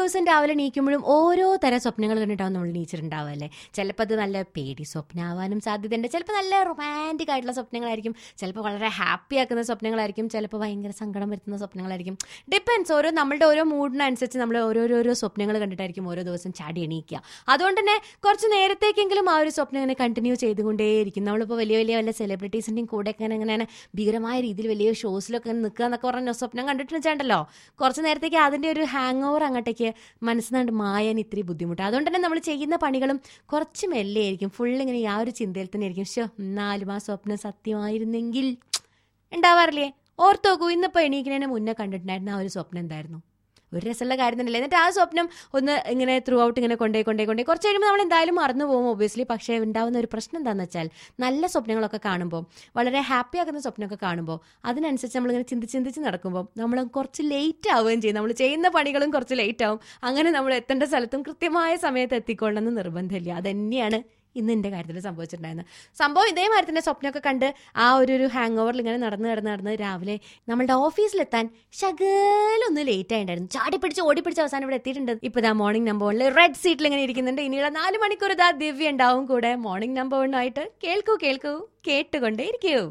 ദിവസം രാവിലെ നീക്കുമ്പോഴും ഓരോ തരം സ്വപ്നങ്ങൾ കണ്ടിട്ടാവും നമ്മൾ നീച്ചിട്ടുണ്ടാവുക അല്ലേ ചിലപ്പോൾ അത് നല്ല പേടി സ്വപ്നമാവാനും സാധ്യതയുണ്ട് ചിലപ്പോൾ നല്ല റൊമാൻറ്റിക് ആയിട്ടുള്ള സ്വപ്നങ്ങളായിരിക്കും ചിലപ്പോൾ വളരെ ഹാപ്പി ആക്കുന്ന സ്വപ്നങ്ങളായിരിക്കും ചിലപ്പോൾ ഭയങ്കര സങ്കടം വരുത്തുന്ന സ്വപ്നങ്ങളായിരിക്കും ഡിപ്പെൻസ് ഓരോ നമ്മളുടെ ഓരോ മൂഡിനനുസരിച്ച് നമ്മൾ ഓരോരോരോ സ്വപ്നങ്ങൾ കണ്ടിട്ടായിരിക്കും ഓരോ ദിവസം ചാടി എണീക്കുക അതുകൊണ്ട് തന്നെ കുറച്ച് നേരത്തേക്കെങ്കിലും ആ ഒരു സ്വപ്നം ഇങ്ങനെ കണ്ടിന്യൂ ചെയ്തുകൊണ്ടേയിരിക്കും നമ്മളിപ്പോൾ വലിയ വലിയ വല്ല സെലിബ്രിറ്റീസിൻ്റെയും കൂടെ ഒക്കെ ഇങ്ങനെ ഇങ്ങനെ ഭീകരമായ രീതിയിൽ വലിയ ഷോസിലൊക്കെ നിൽക്കുക എന്നൊക്കെ പറഞ്ഞ സ്വപ്നം കണ്ടിട്ട് വെച്ചാണ്ടല്ലോ കുറച്ച് നേരത്തേക്ക് അതിൻ്റെ ഒരു ഹാങ് ഓവർ അങ്ങോട്ടേക്ക് മനസ്സിനാണ്ട് മായാൻ ഇത്തിരി ബുദ്ധിമുട്ട് അതുകൊണ്ട് തന്നെ നമ്മൾ ചെയ്യുന്ന പണികളും കുറച്ച് മെല്ലെ ആയിരിക്കും ഫുൾ ഇങ്ങനെ ആ ഒരു ചിന്തയിൽ തന്നെ ആയിരിക്കും ഷോ എന്നാലും ആ സ്വപ്നം സത്യമായിരുന്നെങ്കിൽ ഉണ്ടാവാറില്ലേ ഓർത്ത് നോക്കൂ ഇന്നിപ്പോൾ എണീക്കുന്നതിന് മുന്നേ കണ്ടിട്ടുണ്ടായിരുന്ന ആ ഒരു സ്വപ്നം എന്തായിരുന്നു ഒരു രസമുള്ള കാര്യം തന്നെയല്ലേ എന്നിട്ട് ആ സ്വപ്നം ഒന്ന് ഇങ്ങനെ ത്രൂ ഔട്ട് ഇങ്ങനെ കൊണ്ടേ കൊണ്ടേ കൊണ്ടേ കുറച്ച് കഴിയുമ്പോൾ നമ്മൾ എന്തായാലും മറന്നു പോകും ഒബ്വിയസ്ലി പക്ഷേ ഉണ്ടാവുന്ന ഒരു പ്രശ്നം എന്താണെന്ന് വെച്ചാൽ നല്ല സ്വപ്നങ്ങളൊക്കെ കാണുമ്പോൾ വളരെ ഹാപ്പി ആക്കുന്ന സ്വപ്നമൊക്കെ കാണുമ്പോൾ അതിനനുസരിച്ച് നമ്മളിങ്ങനെ ചിന്തിച്ച് ചിന്തിച്ച് നടക്കുമ്പോൾ നമ്മൾ കുറച്ച് ലേറ്റ് ആവുകയും ചെയ്യും നമ്മൾ ചെയ്യുന്ന പണികളും കുറച്ച് ലേറ്റ് ആവും അങ്ങനെ നമ്മൾ എത്തേണ്ട സ്ഥലത്തും കൃത്യമായ സമയത്ത് എത്തിക്കൊള്ളണമെന്ന് നിർബന്ധമില്ല അതന്നെയാണ് ഇന്ന് എൻ്റെ കാര്യത്തിൽ സംഭവിച്ചിട്ടുണ്ടായിരുന്നത് സംഭവം ഇതേമാതിരി തന്നെ സ്വപ്നമൊക്കെ കണ്ട് ആ ഒരു ഒരു ഹാങ് ഓവറിൽ ഇങ്ങനെ നടന്ന് നടന്ന് നടന്ന് രാവിലെ നമ്മളുടെ ഓഫീസിലെത്താൻ ശകലൊന്ന് ലേറ്റ് ആയിട്ടുണ്ടായിരുന്നു ചാടി പിടിച്ച് ഓടി പിടിച്ച് അവസാനം ഇവിടെ എത്തിയിട്ടുണ്ട് ഇപ്പൊ ഇതാ മോർണിംഗ് നമ്പർ വണ്ണിൽ റെഡ് സീറ്റിൽ ഇങ്ങനെ ഇരിക്കുന്നുണ്ട് ഇനിയുള്ള നാല് മണിക്കൂർ ഇതാ ദിവ്യ ഉണ്ടാവും കൂടെ മോർണിംഗ് നമ്പർ വണ്ണായിട്ട് കേൾക്കൂ കേൾക്കൂ കേട്ടുകൊണ്ടേ ഇരിക്കൂ